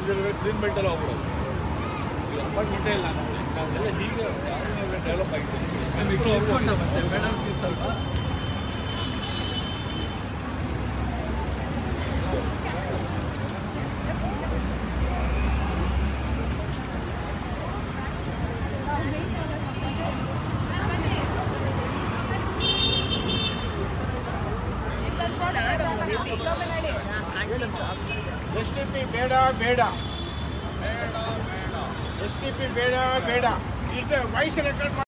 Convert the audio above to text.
ಇದ್ರೆ ಕ್ಲೀನ್ ಬೆಲ್ಟಲ್ಲಿ ಹೋಗ್ಬಿಡೋದು ಈಗ ಅಪಾರ್ಟ್ಮೆಂಟೇ ಇಲ್ಲ ನಮ್ಮಲ್ಲಿ ಎಲ್ಲ ಹೀಗೆ ಡೆವಲಪ್ ಆಗಿದೆ ನಮ್ಮ ಇಟ್ಟು ಹೋಗ್ಬೋದು ಮತ್ತೆ ಮೇಡಮ್ ಸ್ವಲ್ಪ ಎಸ್ ಟಿ ಪಿ ಬೇಡ ಬೇಡ ಎಸ್ ಟಿ ಪಿ ಬೇಡ ಬೇಡ ಇದು ವಾಯ್ಸ್ ರೆಕಾರ್ಡ್